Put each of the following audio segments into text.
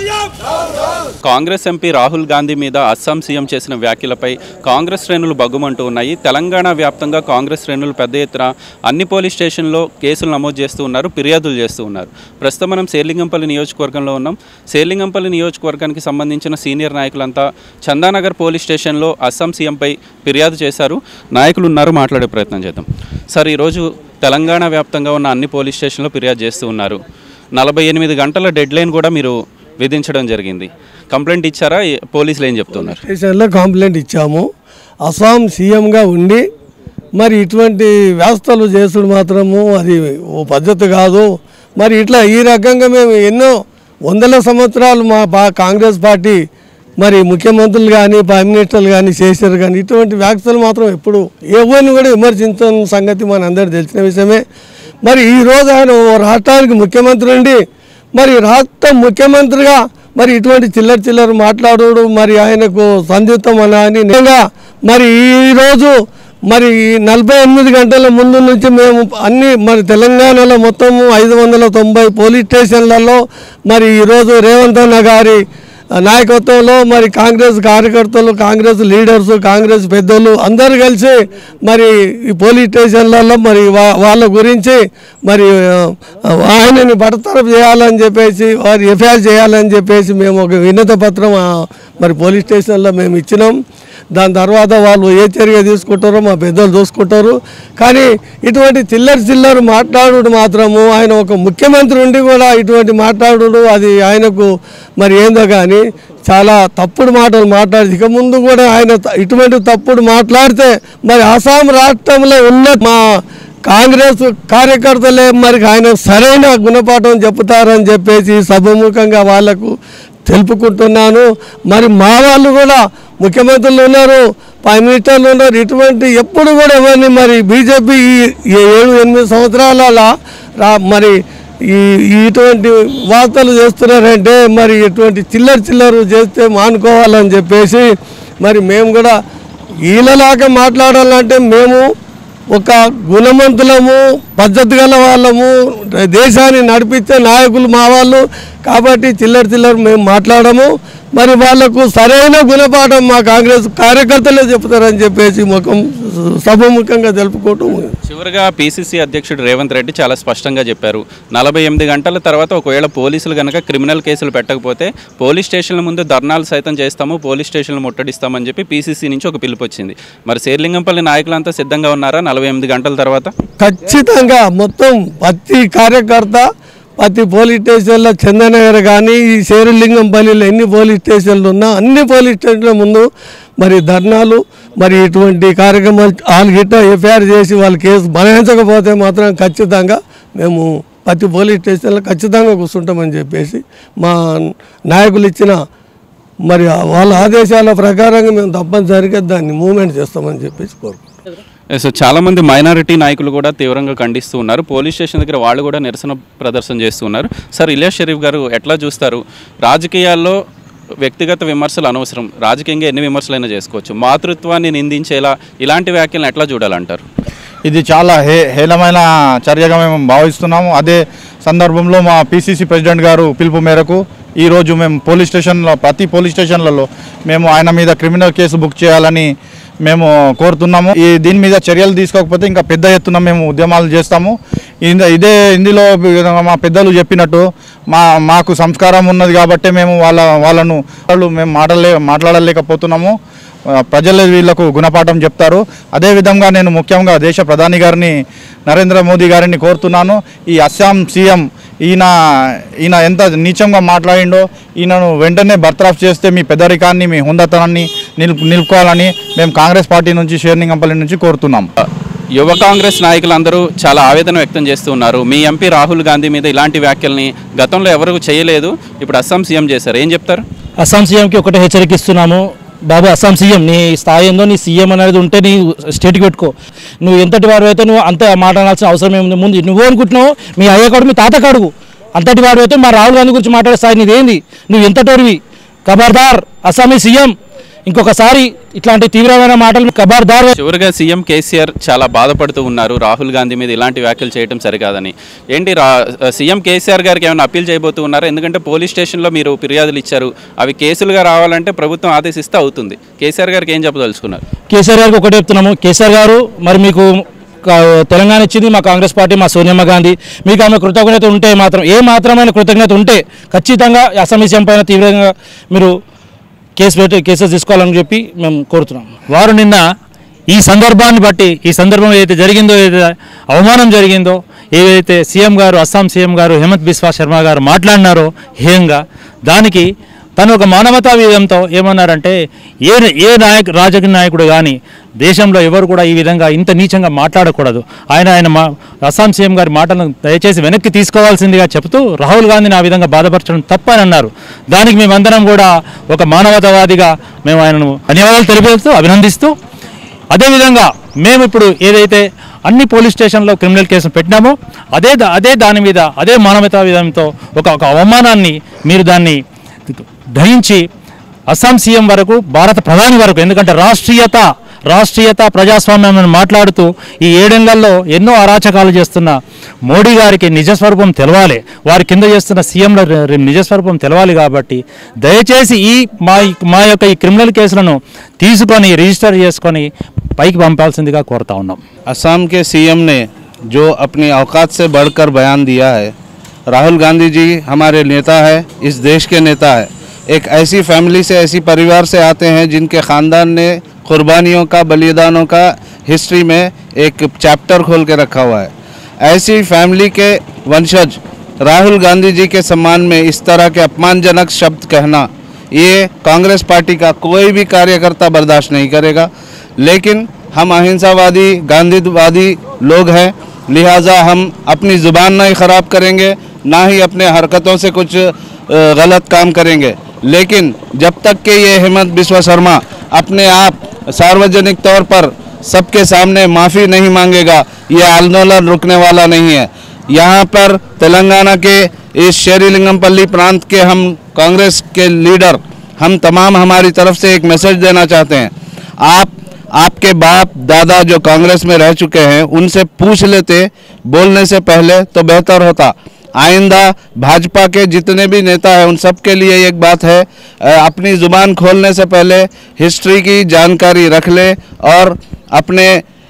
Congress MP Rahul Gandhi మీద Assam CM చేసిన వ్యాఖ్యలపై కాంగ్రెస్ శ్రేణులు బగ్గుమంటూ ఉన్నాయి తెలంగాణ వ్యాప్తంగా కాంగ్రెస్ శ్రేణులు పెద్ద ఎత్తున అన్ని పోలీస్ స్టేషన్లో కేసులు నమోదు చేస్తూ ఉన్నారు ఫిర్యాదులు చేస్తూ ఉన్నారు ప్రస్తుతం మనం శేర్లింగంపల్లి నియోజకవర్గంలో ఉన్నాం శేర్లింగంపల్లి నియోజకవర్గానికి సంబంధించిన సీనియర్ నాయకులంతా చందానగర్ పోలీస్ స్టేషన్లో అస్సాం సీఎంపై ఫిర్యాదు చేశారు నాయకులు ఉన్నారు మాట్లాడే ప్రయత్నం చేద్దాం సార్ ఈరోజు తెలంగాణ వ్యాప్తంగా ఉన్న అన్ని పోలీస్ స్టేషన్లో ఫిర్యాదు చేస్తూ ఉన్నారు నలభై ఎనిమిది గంటల డెడ్ లైన్ కూడా మీరు విధించడం జరిగింది కంప్లైంట్ ఇచ్చారా ఏ- పోలీసులు ఏం చెప్తున్నారు స్టేషన్లో కంప్లైంట్ ఇచ్చాము అస్సాం సీఎంగా ఉండి మరి ఇటువంటి వ్యవస్థలు చేసుడు మాత్రము అది ఓ పద్ధతి కాదు మరి ఇట్లా ఈ రకంగా మేము ఎన్నో వందల సంవత్సరాలు మా పా కాంగ్రెస్ పార్టీ మరి ముఖ్యమంత్రులు కానీ ప్రైమ్ మినిస్టర్లు కానీ చేశారు కానీ ఇటువంటి వ్యాఖ్యలు మాత్రం ఎప్పుడు ఎవరిని కూడా విమర్శించిన సంగతి మన అందరికీ తెలిసిన విషయమే మరి ఈ రోజు ఆయన ఓ రాష్ట్రానికి ముఖ్యమంత్రి ఉండి మరి రాష్ట్ర ముఖ్యమంత్రిగా మరి ఇటువంటి చిల్లర చిల్లర మాట్లాడు మరి ఆయనకు సంయుక్తం అని అని నిజంగా మరి ఈరోజు మరి ఈ నలభై ఎనిమిది గంటల ముందు నుంచి మేము అన్ని మరి తెలంగాణలో మొత్తం ఐదు వందల తొంభై పోలీస్ స్టేషన్లలో మరి ఈరోజు రేవంత్ అన్న గారి నాయకత్వంలో మరి కాంగ్రెస్ కార్యకర్తలు కాంగ్రెస్ లీడర్స్ కాంగ్రెస్ పెద్దలు అందరూ కలిసి మరి ఈ పోలీస్ స్టేషన్లలో మరి వా- వాళ్ళ గురించి మరి ఆ, ఆయనని బడతరఫ్ చేయాలని చెప్పేసి వారి ఎఫ్ఐఆర్ చేయాలని చెప్పేసి మేము ఒక వినత పత్రం ఆ, మరి పోలీస్ స్టేషన్లో మేము ఇచ్చినాం దాని తర్వాత వాళ్ళు ఏ చర్య తీసుకుంటారో మా పెద్దలు చూసుకుంటారు కానీ ఇటువంటి చిల్లర చిల్లర మాట్లాడు మాత్రము ఆయన ఒక ముఖ్యమంత్రి ఉండి కూడా ఇటువంటి మాట్లాడు అది ఆయనకు మరి ఏందో కానీ చాలా తప్పుడు మాటలు మాట్లాడి ఇక ముందు కూడా ఆయన త- ఇటువంటి తప్పుడు మాట్లాడితే మరి అస్సాం రాష్ట్రంలో ఉన్న మా కాంగ్రెస్ కార్యకర్తలే మరి ఆయన సరైన గుణపాఠం చెప్తారని చెప్పేసి సభముఖంగా వాళ్లకు తెలుపుకుంటున్నాను మరి మా వాళ్ళు కూడా ముఖ్యమంత్రులు ఉన్నారు ప్రైమ్ మినిస్టర్లు ఉన్నారు ఇటువంటి ఎప్పుడు కూడా ఎవరిని మరి బీజేపీ ఈ ఏడు ఎనిమిది సంవత్సరాల రా మరి ఈ ఈ ఇటువంటి వార్తలు చేస్తున్నారంటే మరి ఇటువంటి చిల్లర చిల్లర చేస్తే మానుకోవాలని చెప్పేసి మరి మేము కూడా వీళ్ళలాగా మాట్లాడాలంటే మేము ఒక గుణవంతులము పద్ధతి గల వాళ్ళము దేశాన్ని నడిపించే నాయకులు మా వాళ్ళు కాబట్టి చిల్లర చిల్లర మేము మాట్లాడము మరి వాళ్లకు సరైన గుణపాఠం మా కాంగ్రెస్ కార్యకర్తలే చెప్తారని చెప్పేసి ముఖం సభముఖంగా తెలుపుకోవటం చివరిగా పీసీసీ అధ్యక్షుడు రేవంత్ రెడ్డి చాలా స్పష్టంగా చెప్పారు నలభై ఎనిమిది గంటల తర్వాత ఒకవేళ పోలీసులు కనుక క్రిమినల్ కేసులు పెట్టకపోతే పోలీస్ స్టేషన్ల ముందు ధర్నాలు సైతం చేస్తాము పోలీస్ స్టేషన్లు ముట్టడిస్తామని చెప్పి పీసీసీ నుంచి ఒక పిలుపు వచ్చింది మరి శేర్లింగంపల్లి నాయకులంతా సిద్ధంగా ఉన్నారా నలభై ఎనిమిది గంటల తర్వాత ఖచ్చితంగా మొత్తం ప్రతి కార్యకర్త ప్రతి పోలీస్ స్టేషన్లో చందనగర్ కానీ ఈ శేరులింగంపల్లిలో ఎన్ని పోలీస్ స్టేషన్లు ఉన్నా అన్ని పోలీస్ స్టేషన్ల ముందు మరి ధర్నాలు మరి ఇటువంటి కార్యక్రమాలు వాళ్ళు గిట్ట ఎఫ్ఐఆర్ చేసి వాళ్ళ కేసు బనాయించకపోతే మాత్రం ఖచ్చితంగా మేము ప్రతి పోలీస్ స్టేషన్లో ఖచ్చితంగా కూర్చుంటామని చెప్పేసి మా నాయకులు ఇచ్చిన మరి వాళ్ళ ఆదేశాల ప్రకారంగా మేము తప్పనిసరిగా దాన్ని మూవ్మెంట్ చేస్తామని చెప్పేసి కోరుకుంటున్నాం సో చాలా మంది మైనారిటీ నాయకులు కూడా తీవ్రంగా ఖండిస్తూ ఉన్నారు పోలీస్ స్టేషన్ దగ్గర వాళ్ళు కూడా నిరసన ప్రదర్శన చేస్తూ ఉన్నారు సార్ ఇలియాస్ షరీఫ్ గారు ఎట్లా చూస్తారు రాజకీయాల్లో వ్యక్తిగత విమర్శలు అనవసరం రాజకీయంగా ఎన్ని విమర్శలైనా చేసుకోవచ్చు మాతృత్వాన్ని నిందించేలా ఇలాంటి వ్యాఖ్యలను ఎట్లా చూడాలంటారు ఇది చాలా హే హేళమైన చర్యగా మేము భావిస్తున్నాము అదే సందర్భంలో మా పిసిసి ప్రెసిడెంట్ గారు పిలుపు మేరకు ఈరోజు మేము పోలీస్ స్టేషన్లో ప్రతి పోలీస్ స్టేషన్లలో మేము ఆయన మీద క్రిమినల్ కేసు బుక్ చేయాలని మేము కోరుతున్నాము ఈ దీని మీద చర్యలు తీసుకోకపోతే ఇంకా పెద్ద ఎత్తున మేము ఉద్యమాలు చేస్తాము ఇంద- ఇదే ఇందులో మా పెద్దలు చెప్పినట్టు మా మాకు సంస్కారం ఉన్నది కాబట్టి మేము వాళ్ళ వాళ్ళను వాళ్ళు మేము మాట్లాడలే మాట్లాడలేకపోతున్నాము ఆ, ప్రజలు వీళ్ళకు గుణపాఠం చెప్తారు అదేవిధంగా నేను ముఖ్యంగా దేశ ప్రధాని గారిని నరేంద్ర మోదీ గారిని కోరుతున్నాను ఈ అస్సాం సీఎం ఈయన ఈయన ఎంత నీచంగా మాట్లాడిండో ఈయనను వెంటనే బర్తరఫ్ చేస్తే మీ పెద్దరికాన్ని మీ హుందతనాన్ని నిలుపు నిలుపుకోవాలని మేము కాంగ్రెస్ పార్టీ నుంచి షేర్లింగంపల్లి నుంచి కోరుతున్నాం యువ కాంగ్రెస్ నాయకులందరూ చాలా ఆవేదన వ్యక్తం చేస్తూ ఉన్నారు మీ ఎంపీ రాహుల్ గాంధీ మీద ఇలాంటి వ్యాఖ్యల్ని గతంలో ఎవరు చేయలేదు ఇప్పుడు అస్సాం సీఎం చేశారు ఏం చెప్తారు అస్సాం సీఎంకి ఒకటే హెచ్చరికిస్తున్నాము బాబు అస్సాం సీఎం నీ స్థాయి ఏందో నీ సీఎం అనేది ఉంటే నీ స్టేట్కి పెట్టుకో నువ్వు ఎంతటి వాడు అయితే నువ్వు అంత మాట్లాడాల్సిన అవసరం ఏముంది ముందు నువ్వు అనుకుంటున్నావు మీ అయ్య కాడు మీ తాత కాడుగు అంతటి వాడు అయితే మా రాహుల్ గాంధీ గురించి మాట్లాడే స్థాయి నీదేంది నువ్వు ఎంతటోడివి ఖబర్దార్ అస్సామీ సీఎం ఇంకొకసారి ఇట్లాంటి తీవ్రమైన మాటలు ఖబర్దార్ చివరిగా సీఎం కేసీఆర్ చాలా బాధపడుతూ ఉన్నారు రాహుల్ గాంధీ మీద ఇలాంటి వ్యాఖ్యలు చేయడం సరికాదని ఏంటి రా సీఎం కేసీఆర్ గారికి ఏమైనా అప్పీల్ చేయబోతూ ఉన్నారా ఎందుకంటే పోలీస్ స్టేషన్లో మీరు ఫిర్యాదులు ఇచ్చారు అవి కేసులుగా రావాలంటే ప్రభుత్వం ఆదేశిస్తే అవుతుంది కేసీఆర్ గారికి ఏం చెప్పదలుచుకున్నారు కేసీఆర్ గారికి ఒకటే చెప్తున్నాము కేసీఆర్ గారు మరి మీకు కా- తెలంగాణ ఇచ్చింది మా కాంగ్రెస్ పార్టీ మా సోనియమ్మ గాంధీ మీకు ఆమె కృతజ్ఞత ఉంటే మాత్రం ఏ మాత్రమైన కృతజ్ఞత ఉంటే ఖచ్చితంగా ఈ అసెంబ్లీ సీఎం పైన తీవ్రంగా మీరు కేసు పెట్టి కేసెస్ తీసుకోవాలని చెప్పి మేము కోరుతున్నాం వారు నిన్న ఈ సందర్భాన్ని బట్టి ఈ సందర్భం ఏదైతే జరిగిందో ఏదైతే అవమానం జరిగిందో ఏదైతే సీఎం గారు అస్సాం సీఎం గారు హేమంత్ బిస్వా శర్మ గారు మాట్లాడినారో హేయంగా దానికి తను ఒక మానవతా విధంతో ఏమన్నారంటే ఏ ఏ నాయక రాజకీయ నాయకుడు కానీ దేశంలో ఎవరు కూడా ఈ విధంగా ఇంత నీచంగా మాట్లాడకూడదు ఆయన ఆయన మా అస్సాం సీఎం గారి మాటలను దయచేసి వెనక్కి తీసుకోవాల్సిందిగా చెబుతూ రాహుల్ గాంధీని ఆ విధంగా బాధపరచడం తప్పని అన్నారు దానికి మేమందరం కూడా ఒక మానవతావాదిగా మేము ఆయనను ధన్యవాదాలు తెలిపేస్తూ అభినందిస్తూ అదేవిధంగా మేము ఇప్పుడు ఏదైతే అన్ని పోలీస్ స్టేషన్లో క్రిమినల్ కేసులు పెట్టినామో అదే దా- అదే దాని మీద అదే మానవతా విధానంతో ఒక ఒక అవమానాన్ని మీరు దాన్ని గ్రహించి అస్సాం సీఎం వరకు భారత ప్రధాని వరకు ఎందుకంటే రాష్ట్రీయత రాష్ట్రీయత ప్రజాస్వామ్యం అని మాట్లాడుతూ ఈ ఏడేళ్లలో ఎన్నో అరాచకాలు చేస్తున్న మోడీ గారికి నిజస్వరూపం తెలవాలి వారి కింద చేస్తున్న సీఎంల రి- రి- నిజస్వరూపం తెలవాలి కాబట్టి దయచేసి ఈ మా మా యొక్క ఈ క్రిమినల్ కేసులను తీసుకొని రిజిస్టర్ చేసుకొని పైకి పంపాల్సిందిగా కోరుతా ఉన్నాం असम के सीएम ने जो अपनी औकात से बढ़कर बयान दिया है राहुल गांधी जी हमारे नेता है इस देश के नेता है एक ऐसी फैमिली से ऐसी परिवार से आते हैं जिनके ख़ानदान ने कुर्बानियों का बलिदानों का हिस्ट्री में एक चैप्टर खोल के रखा हुआ है ऐसी फैमिली के वंशज राहुल गांधी जी के सम्मान में इस तरह के अपमानजनक शब्द कहना ये कांग्रेस पार्टी का कोई भी कार्यकर्ता बर्दाश्त नहीं करेगा लेकिन हम अहिंसावादी गांधीवादी लोग हैं लिहाजा हम अपनी ज़ुबान नहीं ख़राब करेंगे ना ही अपने हरकतों से कुछ अ, गलत काम करेंगे लेकिन जब तक कि ये हेमंत बिस्वा शर्मा अपने आप सार्वजनिक तौर पर सबके सामने माफ़ी नहीं मांगेगा ये आंदोलन रुकने वाला नहीं है यहाँ पर तेलंगाना के इस शेरीलिंगमपल्ली प्रांत के हम कांग्रेस के लीडर हम तमाम हमारी तरफ से एक मैसेज देना चाहते हैं आप आपके बाप दादा जो कांग्रेस में रह चुके हैं उनसे पूछ लेते बोलने से पहले तो बेहतर होता आइंदा भाजपा के जितने भी नेता हैं उन सब के लिए एक बात है अ, अपनी ज़ुबान खोलने से पहले हिस्ट्री की जानकारी रख ले और अपने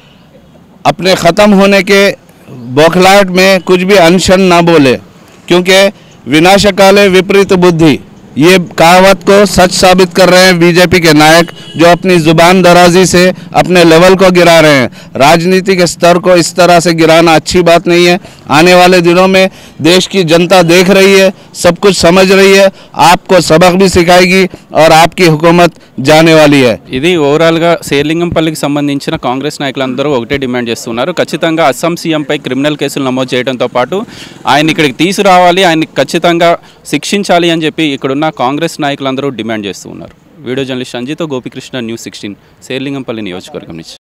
अपने ख़त्म होने के बौखलाहट में कुछ भी अनशन ना बोले क्योंकि विनाशकाले विपरीत बुद्धि ये कहावत को सच साबित कर रहे हैं बीजेपी के नायक जो अपनी जुबान दराजी से अपने लेवल को गिरा रहे हैं राजनीति के स्तर को इस तरह से गिराना अच्छी बात नहीं है आने वाले दिनों में देश की जनता देख रही है सब कुछ समझ रही है आपको सबक भी सिखाएगी और आपकी हुकूमत जाने वाली है ఇది ఓవరాల్గా శేర్లింగంపల్లికి సంబంధించిన కాంగ్రెస్ నాయకులందరూ ఒకటే డిమాండ్ చేస్తున్నారు ఖచ్చితంగా అస్సాం సీఎంపై క్రిమినల్ కేసులు నమోదు చేయడంతో పాటు ఆయన ఇక్కడికి తీసుకురావాలి ఆయన్ని ఖచ్చితంగా శిక్షించాలి అని చెప్పి ఇక్కడున్న కాంగ్రెస్ నాయకులందరూ డిమాండ్ చేస్తూ ఉన్నారు వీడియో జర్నలిస్ట్ సంజీతో గోపికృష్ణ న్యూస్ సిక్స్టీన్ శేర్లింగంపల్లి నియోజకవర్గం నుంచి